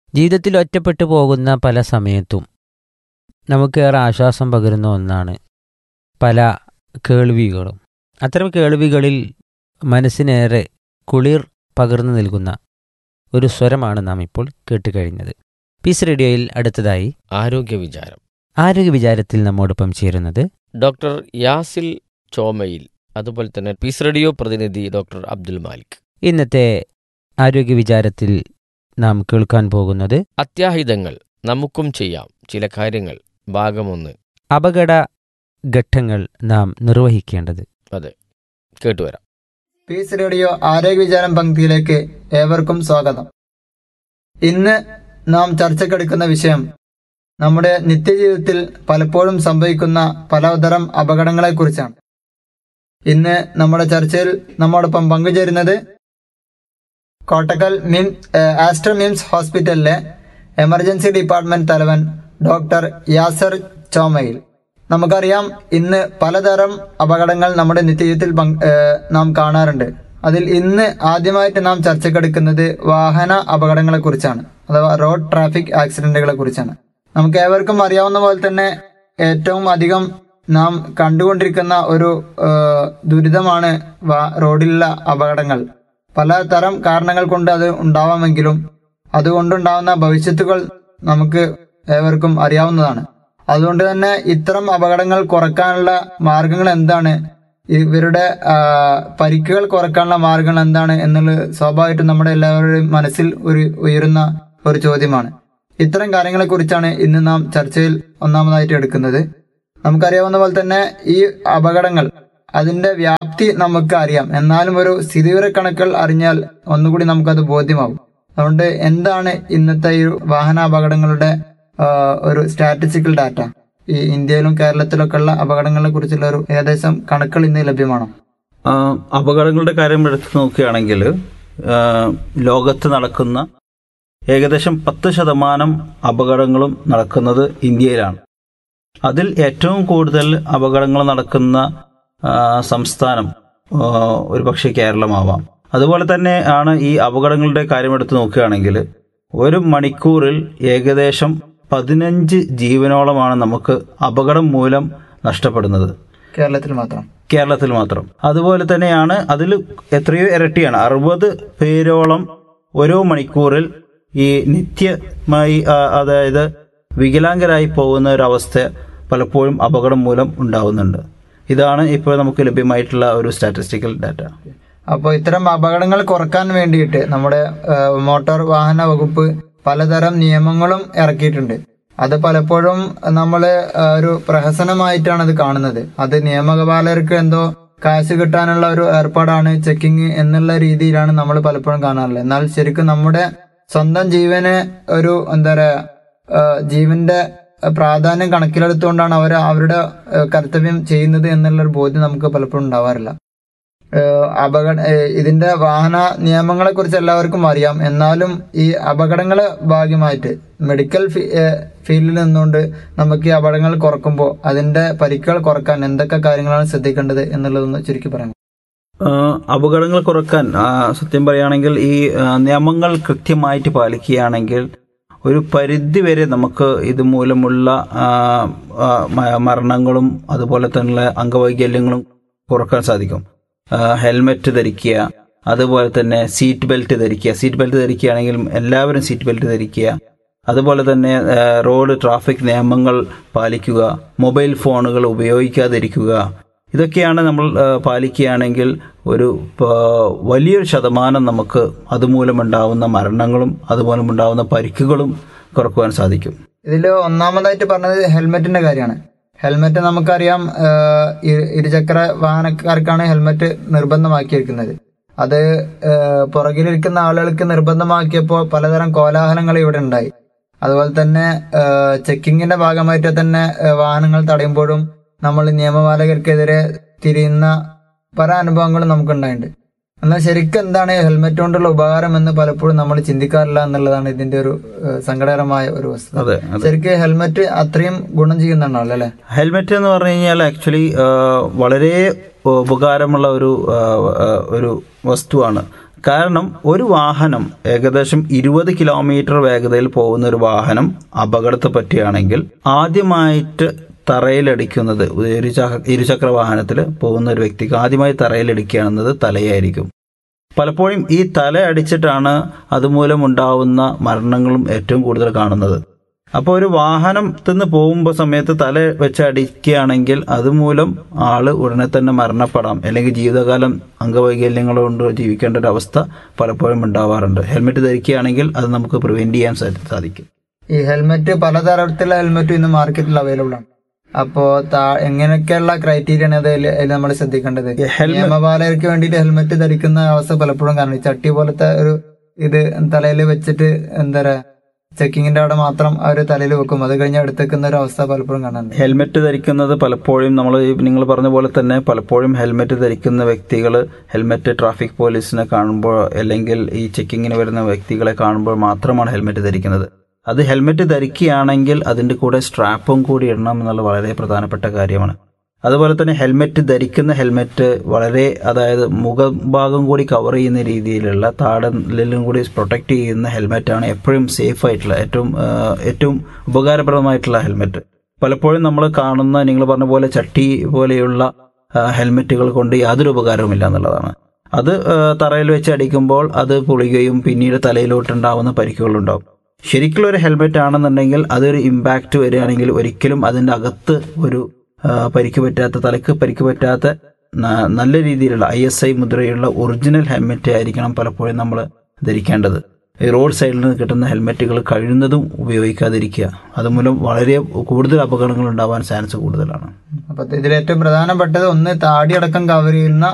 ജീവിതത്തിൽ ഒറ്റപ്പെട്ടു പോകുന്ന പല സമയത്തും നമുക്കേറെ ആശ്വാസം പകരുന്ന ഒന്നാണ് പല കേൾവികളും അത്തരം കേൾവികളിൽ മനസ്സിനേറെ കുളിർ പകർന്നു നൽകുന്ന ഒരു സ്വരമാണ് നാം ഇപ്പോൾ കേട്ടുകഴിഞ്ഞത് പീസ് റേഡിയോയിൽ അടുത്തതായി ആരോഗ്യ വിചാരം ആരോഗ്യ വിചാരത്തിൽ നമ്മോടൊപ്പം ചേരുന്നത് ഡോക്ടർ യാസിൽ ചോമയിൽ അതുപോലെ തന്നെ പീസ് റേഡിയോ പ്രതിനിധി ഡോക്ടർ അബ്ദുൽ മാലിക് ഇന്നത്തെ ആരോഗ്യ വിചാരത്തിൽ നാം കേൾക്കാൻ പോകുന്നത് അത്യാഹിതങ്ങൾ നമുക്കും ചെയ്യാം ചില കാര്യങ്ങൾ ഭാഗമൊന്ന് അപകട ഘട്ടങ്ങൾ നാം നിർവഹിക്കേണ്ടത് അതെ കേട്ടുവരാം പീസ് റേഡിയോ ആരോഗ്യ വിചാരം പങ്ക്തിയിലേക്ക് ഏവർക്കും സ്വാഗതം ഇന്ന് നാം ചർച്ചക്കെടുക്കുന്ന വിഷയം നമ്മുടെ നിത്യജീവിതത്തിൽ പലപ്പോഴും സംഭവിക്കുന്ന പലതരം അപകടങ്ങളെക്കുറിച്ചാണ് ഇന്ന് നമ്മുടെ ചർച്ചയിൽ നമ്മോടൊപ്പം പങ്കുചേരുന്നത് കോട്ടക്കൽ മിം ഏഹ് ആസ്റ്റർ മിംസ് ഹോസ്പിറ്റലിലെ എമർജൻസി ഡിപ്പാർട്ട്മെന്റ് തലവൻ ഡോക്ടർ യാസർ ചോമയിൽ നമുക്കറിയാം ഇന്ന് പലതരം അപകടങ്ങൾ നമ്മുടെ നിത്യജീവിതത്തിൽ പങ്ക്- ഏഹ് നാം കാണാറുണ്ട് അതിൽ ഇന്ന് ആദ്യമായിട്ട് നാം ചർച്ചക്കെടുക്കുന്നത് വാഹന അപകടങ്ങളെ കുറിച്ചാണ് അഥവാ റോഡ് ട്രാഫിക് ആക്സിഡന്റുകളെ കുറിച്ചാണ് നമുക്ക് ഏവർക്കും അറിയാവുന്ന പോലെ തന്നെ ഏറ്റവും അധികം നാം കണ്ടുകൊണ്ടിരിക്കുന്ന ഒരു ഏഹ്, ദുരിതമാണ് വാ- റോഡിലുള്ള അപകടങ്ങൾ പലതരം കാരണങ്ങൾ കൊണ്ട് അത് ഉണ്ടാവാമെങ്കിലും അതുകൊണ്ടുണ്ടാവുന്ന ഭവിഷ്യത്തുകൾ നമുക്ക് ഏവർക്കും അറിയാവുന്നതാണ് അതുകൊണ്ട് തന്നെ ഇത്തരം അപകടങ്ങൾ കുറക്കാനുള്ള മാർഗങ്ങൾ എന്താണ് ഇവരുടെ ആ, പരിക്കുകൾ കുറക്കാനുള്ള മാർഗങ്ങൾ എന്താണ് എന്നുള്ളത് സ്വാഭാവികമായിട്ടും നമ്മുടെ എല്ലാവരുടെയും മനസ്സിൽ ഒരു ഉയരുന്ന ഒരു ചോദ്യമാണ് ഇത്തരം കാര്യങ്ങളെ കുറിച്ചാണ് ഇന്ന് നാം ചർച്ചയിൽ ഒന്നാമതായിട്ട് എടുക്കുന്നത് നമുക്കറിയാവുന്ന പോലെ തന്നെ ഈ അപകടങ്ങൾ അതിന്റെ വ്യാപ്തി നമുക്ക് അറിയാം എന്നാലും ഒരു സ്ഥിതിവിവരക്കണക്കുകൾ അറിഞ്ഞാൽ ഒന്നുകൂടി നമുക്കത് ബോധ്യമാവും അതുകൊണ്ട് എന്താണ് ഇന്നത്തെ ഈ വാഹന അപകടങ്ങളുടെ ആ, ഒരു സ്റ്റാറ്റിസ്റ്റിക്കൽ ഡാറ്റ ഈ ഇന്ത്യയിലും കേരളത്തിലൊക്കെ ഉള്ള അപകടങ്ങളെ കുറിച്ചുള്ള ഒരു ഏകദേശം കണക്കുകൾ ഇന്ന് ലഭ്യമാണോ ആ, അപകടങ്ങളുടെ കാര്യം എടുത്തു നോക്കുകയാണെങ്കിൽ ആ, ലോകത്ത് നടക്കുന്ന ഏകദേശം പത്ത് ശതമാനം അപകടങ്ങളും നടക്കുന്നത് ഇന്ത്യയിലാണ് അതിൽ ഏറ്റവും കൂടുതൽ അപകടങ്ങൾ നടക്കുന്ന ആ, സംസ്ഥാനം ആ, ഒരുപക്ഷെ കേരളമാവാം അതുപോലെ തന്നെ ആണ് ഈ അപകടങ്ങളുടെ കാര്യം എടുത്തു നോക്കുകയാണെങ്കിൽ ഒരു മണിക്കൂറിൽ ഏകദേശം പതിനഞ്ച് ജീവനോളമാണ് നമുക്ക് അപകടം മൂലം നഷ്ടപ്പെടുന്നത് കേരളത്തിൽ മാത്രം കേരളത്തിൽ മാത്രം അതുപോലെ തന്നെയാണ് അതിൽ എത്രയോ ഇരട്ടിയാണ് അറുപത് പേരോളം ഓരോ മണിക്കൂറിൽ ഈ നിത്യമായി ആ, അതായത് വികലാംഗരായി പോകുന്ന ഒരു അവസ്ഥ പലപ്പോഴും അപകടം മൂലം ഉണ്ടാവുന്നുണ്ട് ഇതാണ് ഇപ്പോൾ നമുക്ക് ലഭ്യമായിട്ടുള്ള ഒരു സ്റ്റാറ്റിസ്റ്റിക്കൽ ഡാറ്റ അപ്പോൾ ഇത്തരം അപകടങ്ങൾ കുറക്കാൻ വേണ്ടിയിട്ട് നമ്മുടെ ആ, മോട്ടോർ വാഹന വകുപ്പ് പലതരം നിയമങ്ങളും ഇറക്കിയിട്ടുണ്ട് അത് പലപ്പോഴും നമ്മൾ ഒരു പ്രഹസനമായിട്ടാണ് അത് കാണുന്നത് അത് നിയമപാലകർക്ക് എന്തോ കാശ് കിട്ടാനുള്ള ഒരു ഏർപ്പാടാണ് ചെക്കിങ് എന്നുള്ള രീതിയിലാണ് നമ്മൾ പലപ്പോഴും കാണാറുള്ളത് എന്നാൽ ശരിക്കും നമ്മുടെ സ്വന്തം ജീവന് ഒരു എന്താ പറയാ ആ, ജീവന്റെ പ്രാധാന്യം കണക്കിലെടുത്തുകൊണ്ടാണ് അവർ അവരുടെ ആ, കർത്തവ്യം ചെയ്യുന്നത് എന്നുള്ള ഒരു ബോധ്യം നമുക്ക് പലപ്പോഴും ഉണ്ടാവാറില്ല ഏഹ് അപകട ഏഹ് ഇതിന്റെ വാഹന നിയമങ്ങളെ കുറിച്ച് എല്ലാവർക്കും അറിയാം എന്നാലും ഈ അപകടങ്ങളെ ഭാഗ്യമായിട്ട് മെഡിക്കൽ ഫീ- ഏഹ് ഫീൽഡിൽ നിന്നുകൊണ്ട് നമുക്ക് ഈ അപകടങ്ങൾ കുറക്കുമ്പോൾ അതിന്റെ പരിക്കുകൾ കുറക്കാൻ എന്തൊക്കെ കാര്യങ്ങളാണ് ശ്രദ്ധിക്കേണ്ടത് എന്നുള്ളതൊന്ന് ചുരുക്കി പറയാം ആ, അപകടങ്ങൾ കുറക്കാൻ ആ, സത്യം പറയുകയാണെങ്കിൽ ഈ ആ, നിയമങ്ങൾ കൃത്യമായിട്ട് പാലിക്കുകയാണെങ്കിൽ ഒരു പരിധി വരെ നമുക്ക് ഇതുമൂലമുള്ള ആ, ആ, മ- മരണങ്ങളും അതുപോലെ തന്നെ അംഗവൈകല്യങ്ങളും കുറക്കാൻ സാധിക്കും ആ, ഹെൽമെറ്റ് ധരിക്കുക അതുപോലെ തന്നെ സീറ്റ് ബെൽറ്റ് ധരിക്കുക സീറ്റ് ബെൽറ്റ് ധരിക്കുകയാണെങ്കിൽ എല്ലാവരും സീറ്റ് ബെൽറ്റ് ധരിക്കുക അതുപോലെ തന്നെ ആ, റോഡ് ട്രാഫിക് നിയമങ്ങൾ പാലിക്കുക മൊബൈൽ ഫോണുകൾ ഉപയോഗിക്കാതിരിക്കുക ഇതൊക്കെയാണ് നമ്മൾ ആ, പാലിക്കുകയാണെങ്കിൽ ഒരു ആ, വലിയൊരു ശതമാനം നമുക്ക് അതുമൂലമുണ്ടാവുന്ന മരണങ്ങളും അതുമൂലമുണ്ടാവുന്ന പരിക്കുകളും കുറക്കുവാൻ സാധിക്കും ഇതിൽ ഒന്നാമതായിട്ട് പറഞ്ഞത് ഹെൽമെറ്റിന്റെ കാര്യമാണ് ഹെൽമെറ്റ് നമുക്കറിയാം ഏഹ് ഇരു- ഇരുചക്ര വാഹനക്കാർക്കാണ് ഹെൽമെറ്റ് നിർബന്ധമാക്കിയിരിക്കുന്നത് അത് ഏഹ് പുറകിലിരിക്കുന്ന ആളുകൾക്ക് നിർബന്ധമാക്കിയപ്പോൾ പലതരം കോലാഹലങ്ങൾ ഇവിടെ ഉണ്ടായി അതുപോലെ തന്നെ ഏഹ് ചെക്കിങ്ങിന്റെ ഭാഗമായിട്ട് തന്നെ ഏഹ് വാഹനങ്ങൾ തടയുമ്പോഴും നമ്മൾ നിയമപാലകർക്കെതിരെ തിരിയുന്ന പല അനുഭവങ്ങളും നമുക്കുണ്ടായിട്ടുണ്ട് എന്നാൽ ശരിക്കും എന്താണ് ഹെൽമെറ്റ് കൊണ്ടുള്ള ഉപകാരം എന്ന് പലപ്പോഴും നമ്മൾ ചിന്തിക്കാറില്ല എന്നുള്ളതാണ് ഇതിന്റെ ഒരു ഏഹ് സങ്കടകരമായ ഒരു വസ്തുത അതെ അതെ ശരിക്കും ഹെൽമെറ്റ് അത്രയും ഗുണം ചെയ്യുന്നുണ്ടാവില്ല അല്ലെ ഹെൽമെറ്റ് എന്ന് പറഞ്ഞു കഴിഞ്ഞാൽ ആക്ച്വലി വളരെ ഉപകാരമുള്ള ഒരു ആ, ആ, ഒരു വസ്തുവാണ് കാരണം ഒരു വാഹനം ഏകദേശം ഇരുപത് കിലോമീറ്റർ വേഗതയിൽ പോകുന്ന ഒരു വാഹനം അപകടത്തെ പറ്റിയാണെങ്കിൽ ആദ്യമായിട്ട് തറയിലടിക്കുന്നത് ഇരുചക്ര ഇരുചക്ര വാഹനത്തിൽ പോകുന്ന ഒരു വ്യക്തിക്ക് ആദ്യമായി തറയിലടിക്കുകയാണെന്നത് തലയായിരിക്കും പലപ്പോഴും ഈ തല അടിച്ചിട്ടാണ് അതുമൂലം ഉണ്ടാവുന്ന മരണങ്ങളും ഏറ്റവും കൂടുതൽ കാണുന്നത് അപ്പോൾ ഒരു വാഹനത്തിൽ നിന്ന് പോകുമ്പോൾ സമയത്ത് തല വെച്ച് അടിക്കുകയാണെങ്കിൽ അതുമൂലം ആള് ഉടനെ തന്നെ മരണപ്പെടാം അല്ലെങ്കിൽ ജീവിതകാലം അംഗവൈകല്യങ്ങൾ കൊണ്ട് ജീവിക്കേണ്ട ഒരു അവസ്ഥ പലപ്പോഴും ഉണ്ടാവാറുണ്ട് ഹെൽമെറ്റ് ധരിക്കുകയാണെങ്കിൽ അത് നമുക്ക് പ്രിവെന്റ് ചെയ്യാൻ സാ- സാധിക്കും ഈ ഹെൽമെറ്റ് പലതരത്തിലുള്ള ഹെൽമെറ്റ് ഇന്ന് മാർക്കറ്റിൽ അവൈലബിൾ ആണ് അപ്പോ താ- എങ്ങനെയൊക്കെയുള്ള ക്രൈറ്റീരിയ ആണ് അതിൽ നമ്മൾ ശ്രദ്ധിക്കേണ്ടത് ഈ helmet- നിയമപാലകർക്ക് വേണ്ടിയിട്ട് ഹെൽമെറ്റ് ധരിക്കുന്ന അവസ്ഥ പലപ്പോഴും കാണും ഈ ചട്ടി പോലത്തെ ഒരു ഇത് തലയിൽ വെച്ചിട്ട് എന്താ പറയാ ചെക്കിങ്ങിന്റെ അവിടെ മാത്രം അവർ തലയിൽ വെക്കും അത് കഴിഞ്ഞ് എടുത്തേക്കുന്ന ഒരു അവസ്ഥ പലപ്പോഴും കാണാറുണ്ട് ഹെൽമെറ്റ് ധരിക്കുന്നത് പലപ്പോഴും നമ്മൾ നിങ്ങൾ പറഞ്ഞ പോലെ തന്നെ പലപ്പോഴും ഹെൽമെറ്റ് ധരിക്കുന്ന വ്യക്തികൾ ഹെൽമെറ്റ് ട്രാഫിക് പോലീസിനെ കാണുമ്പോൾ അല്ലെങ്കിൽ ഈ ചെക്കിങ്ങിന് വരുന്ന വ്യക്തികളെ കാണുമ്പോൾ മാത്രമാണ് ഹെൽമെറ്റ് ധരിക്കുന്നത് അത് ഹെൽമെറ്റ് ധരിക്കുകയാണെങ്കിൽ അതിൻ്റെ കൂടെ സ്ട്രാപ്പും കൂടി ഇടണം എന്നുള്ള വളരെ പ്രധാനപ്പെട്ട കാര്യമാണ് അതുപോലെ തന്നെ ഹെൽമെറ്റ് ധരിക്കുന്ന ഹെൽമെറ്റ് വളരെ അതായത് മുഖഭാഗം കൂടി കവർ ചെയ്യുന്ന രീതിയിലുള്ള താടലും കൂടി പ്രൊട്ടക്ട് ചെയ്യുന്ന ഹെൽമെറ്റാണ് എപ്പോഴും സേഫ് ആയിട്ടുള്ള ഏറ്റവും ആ, ഏറ്റവും ഉപകാരപ്രദമായിട്ടുള്ള ഹെൽമെറ്റ് പലപ്പോഴും നമ്മൾ കാണുന്ന നിങ്ങൾ പറഞ്ഞ പോലെ ചട്ടി പോലെയുള്ള ആ, ഹെൽമെറ്റുകൾ കൊണ്ട് യാതൊരു ഉപകാരവുമില്ല എന്നുള്ളതാണ് അത് ആ, തറയിൽ വെച്ച് അടിക്കുമ്പോൾ അത് പൊളിയുകയും പിന്നീട് തലയിലോട്ടുണ്ടാവുന്ന പരിക്കുകളുണ്ടാവും ശരിക്കുള്ള ഒരു ഹെൽമെറ്റ് ആണെന്നുണ്ടെങ്കിൽ അതൊരു ഇമ്പാക്റ്റ് വരികയാണെങ്കിൽ ഒരിക്കലും അതിൻ്റെ അകത്ത് ഒരു ആ, പരിക്ക് പറ്റാത്ത തലക്ക് പരിക്ക് പറ്റാത്ത ന- നല്ല രീതിയിലുള്ള ഐ എസ് ഐ മുദ്രയുള്ള ഒറിജിനൽ ഹെൽമെറ്റ് ആയിരിക്കണം പലപ്പോഴും നമ്മൾ ധരിക്കേണ്ടത് ഈ റോഡ് സൈഡിൽ നിന്ന് കിട്ടുന്ന ഹെൽമെറ്റുകൾ കഴിയുന്നതും ഉപയോഗിക്കാതിരിക്കുക അതുമൂലം വളരെ കൂടുതൽ അപകടങ്ങൾ ഉണ്ടാവാൻ ചാൻസ് കൂടുതലാണ് അപ്പൊ ഇതിൽ ഏറ്റവും പ്രധാനപ്പെട്ടത് ഒന്ന് താടിയടക്കം കവർ ചെയ്യുന്ന